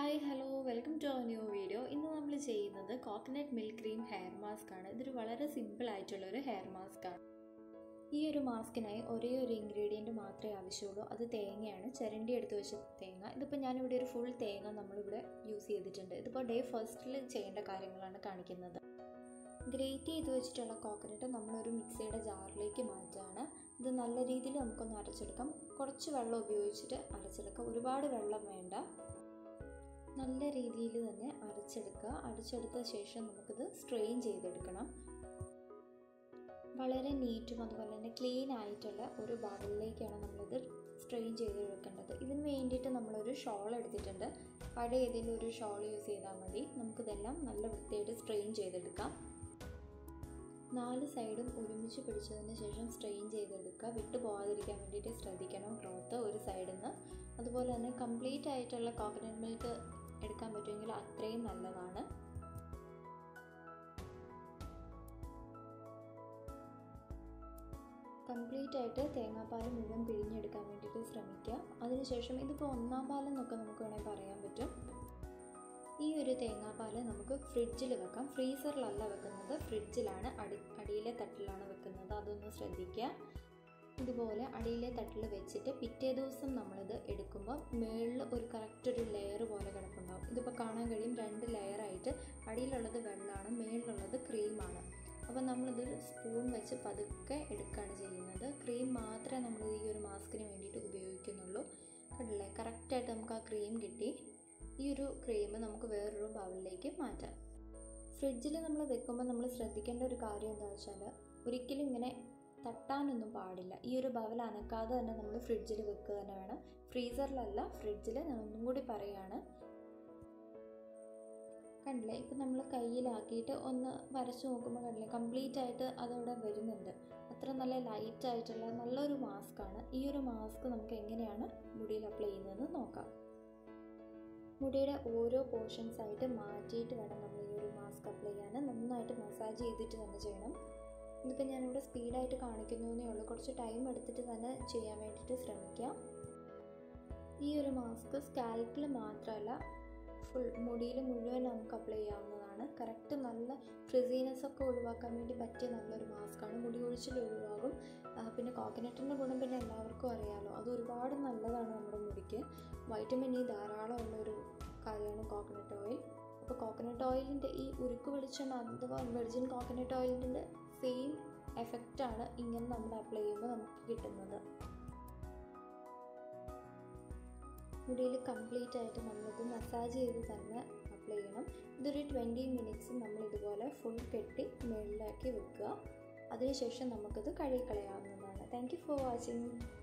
hi hello welcome to our new video ഇന്ന് നമ്മൾ ചെയ്യുന്നത് coconut milk cream hair mask ആണ് ഇതൊരു വളരെ സിമ്പിൾ ആയിട്ടുള്ള ഒരു ഹെയർ മാസ്ക് ആണ് ഈ ഒരു മാസ്കിനായി ഒരേ ഒരു ഇൻഗ്രീഡിയൻറ്റ് മാത്രമേ ആവശ്യമുള്ളൂ അത് തേങ്ങയാണ് ചിരണ്ടി എടുത്ത് വെച്ച തേങ്ങ ഇതിപ്പോൾ ഞാനിവിടെ ഒരു ഫുൾ തേങ്ങ നമ്മളിവിടെ യൂസ് ചെയ്തിട്ടുണ്ട് ഇതിപ്പോൾ ഡേ ഫസ്റ്റിൽ ചെയ്യേണ്ട കാര്യങ്ങളാണ് കാണിക്കുന്നത് ഗ്രേറ്റ് ചെയ്ത് വെച്ചിട്ടുള്ള കോക്കനട്ട് നമ്മളൊരു മിക്സിയുടെ ജാറിലേക്ക് മാറ്റുകയാണ് ഇത് നല്ല രീതിയിൽ നമുക്കൊന്ന് അരച്ചെടുക്കാം കുറച്ച് വെള്ളം ഉപയോഗിച്ചിട്ട് അരച്ചെടുക്കാം ഒരുപാട് വെള്ളം വേണ്ട നല്ല രീതിയിൽ തന്നെ അരച്ചെടുക്കുക അരച്ചെടുത്ത ശേഷം നമുക്കിത് സ്ട്രെയിൻ ചെയ്തെടുക്കണം വളരെ നീറ്റും അതുപോലെ തന്നെ ക്ലീൻ ആയിട്ടുള്ള ഒരു ബൗളിലേക്കാണ് നമ്മളിത് സ്ട്രെയിൻ ചെയ്ത് വെക്കേണ്ടത് ഇതിന് വേണ്ടിയിട്ട് നമ്മളൊരു ഷോൾ എടുത്തിട്ടുണ്ട് പഴയ ഏതെങ്കിലും ഒരു ഷോൾ യൂസ് ചെയ്താൽ മതി നമുക്കിതെല്ലാം നല്ല വൃത്തിയായിട്ട് സ്ട്രെയിൻ ചെയ്തെടുക്കാം നാല് സൈഡും ഒരുമിച്ച് പിടിച്ചതിന് ശേഷം സ്ട്രെയിൻ ചെയ്തെടുക്കുക വിട്ടു പോകാതിരിക്കാൻ വേണ്ടിയിട്ട് ശ്രദ്ധിക്കണം ക്ലോത്ത് ഒരു സൈഡിൽ നിന്ന് അതുപോലെ തന്നെ കംപ്ലീറ്റ് ആയിട്ടുള്ള കോക്കനട്ട് മിൽക്ക് എടുക്കാൻ പറ്റുമെങ്കിൽ അത്രയും നല്ലതാണ് കംപ്ലീറ്റ് ആയിട്ട് തേങ്ങാപ്പാൽ മുഴുവൻ പിഴിഞ്ഞെടുക്കാൻ വേണ്ടിയിട്ട് ശ്രമിക്കുക അതിനുശേഷം ഇതിപ്പോൾ ഒന്നാം പാലെന്നൊക്കെ നമുക്ക് വേണമെങ്കിൽ പറയാൻ പറ്റും ഈ ഒരു തേങ്ങാപ്പാൽ നമുക്ക് ഫ്രിഡ്ജിൽ വെക്കാം ഫ്രീസറിലല്ല വെക്കുന്നത് ഫ്രിഡ്ജിലാണ് അടി അടിയിലെ തട്ടിലാണ് വെക്കുന്നത് അതൊന്ന് ശ്രദ്ധിക്കുക ഇതുപോലെ അടിയിലെ തട്ടിൽ വെച്ചിട്ട് പിറ്റേ ദിവസം നമ്മളിത് എടുക്കുമ്പോൾ മുകളിൽ ഒരു കറക്റ്റ് ഒരു ലെയർ പോലെ കിടപ്പുണ്ടാവും ഇതിപ്പോൾ കാണാൻ കഴിയും രണ്ട് ലെയറായിട്ട് അടിയിലുള്ളത് വെള്ളമാണ് മുകളിലുള്ളത് ക്രീമാണ് അപ്പോൾ നമ്മളിതൊരു സ്പൂൺ വെച്ച് പതുക്കെ എടുക്കുകയാണ് ചെയ്യുന്നത് ക്രീം മാത്രമേ നമ്മൾ ഈ ഒരു മാസ്കിന് വേണ്ടിയിട്ട് ഉപയോഗിക്കുന്നുള്ളൂ കണ്ടില്ലേ കറക്റ്റായിട്ട് നമുക്ക് ആ ക്രീം കിട്ടി ഈ ഒരു ക്രീം നമുക്ക് വേറൊരു ബൗളിലേക്ക് മാറ്റാം ഫ്രിഡ്ജിൽ നമ്മൾ വെക്കുമ്പോൾ നമ്മൾ ശ്രദ്ധിക്കേണ്ട ഒരു കാര്യം എന്താ വെച്ചാൽ ഒരിക്കലും ഇങ്ങനെ തട്ടാനൊന്നും പാടില്ല ഈ ഒരു ബവൽ അനക്കാതെ തന്നെ നമ്മൾ ഫ്രിഡ്ജിൽ വെക്കുക തന്നെ വേണം ഫ്രീസറിലല്ല ഫ്രിഡ്ജിൽ ഞാൻ ഒന്നും കൂടി പറയുകയാണ് കണ്ടില്ലേ ഇപ്പം നമ്മൾ കയ്യിലാക്കിയിട്ട് ഒന്ന് വരച്ച് നോക്കുമ്പോൾ കണ്ടില്ലേ കംപ്ലീറ്റ് ആയിട്ട് അതവിടെ വരുന്നുണ്ട് അത്ര നല്ല ലൈറ്റ് ആയിട്ടുള്ള നല്ലൊരു മാസ്കാണ് ഈ ഒരു മാസ്ക് നമുക്ക് എങ്ങനെയാണ് മുടിയിൽ അപ്ലൈ ചെയ്യുന്നതെന്ന് നോക്കാം മുടിയുടെ ഓരോ പോർഷൻസ് ആയിട്ട് മാറ്റിയിട്ട് വേണം നമ്മൾ ഈ ഒരു മാസ്ക് അപ്ലൈ ചെയ്യാൻ നന്നായിട്ട് മസാജ് ചെയ്തിട്ട് തന്നെ ചെയ്യണം ഇതിപ്പോൾ ഞാനിവിടെ സ്പീഡായിട്ട് കാണിക്കുന്നതേ ഉള്ളൂ കുറച്ച് ടൈം എടുത്തിട്ട് തന്നെ ചെയ്യാൻ വേണ്ടിയിട്ട് ശ്രമിക്കാം ഈ ഒരു മാസ്ക് സ്കാൽപ്പിൽ മാത്രമല്ല ഫുൾ മുടിയിൽ മുഴുവൻ നമുക്ക് അപ്ലൈ ചെയ്യാവുന്നതാണ് കറക്റ്റ് നല്ല ഫ്രിസീനെസ് ഒക്കെ ഒഴിവാക്കാൻ വേണ്ടി പറ്റിയ നല്ലൊരു മാസ്കാണ് മുടി ഒഴിച്ചിൽ ഒഴിവാകും പിന്നെ കോക്കനട്ടിൻ്റെ ഗുണം പിന്നെ എല്ലാവർക്കും അറിയാമല്ലോ അത് ഒരുപാട് നല്ലതാണ് നമ്മുടെ മുടിക്ക് വൈറ്റമിൻ ഇ ധാരാളം ഉള്ളൊരു കാര്യമാണ് കോക്കനട്ട് ഓയിൽ അപ്പോൾ കോക്കനട്ട് ഓയിലിൻ്റെ ഈ ഉരുക്ക് വെളിച്ചെണ്ണ അഥവാ വെർജിൻ കോക്കനട്ട് ഓയിലിൻ്റെ സെയിം എഫക്റ്റാണ് ഇങ്ങനെ നമ്മൾ അപ്ലൈ ചെയ്യുമ്പോൾ നമുക്ക് കിട്ടുന്നത് മുടിയിൽ കംപ്ലീറ്റ് ആയിട്ട് നമ്മളിത് മസാജ് ചെയ്ത് തന്നെ അപ്ലൈ ചെയ്യണം ഇതൊരു ട്വൻറ്റി മിനിറ്റ്സ് നമ്മൾ ഇതുപോലെ ഫുൾ കെട്ടി മുകളിലാക്കി വെക്കുക അതിനുശേഷം നമുക്കിത് കഴുകിക്കളയാവുന്നതാണ് താങ്ക് യു ഫോർ വാച്ചിങ്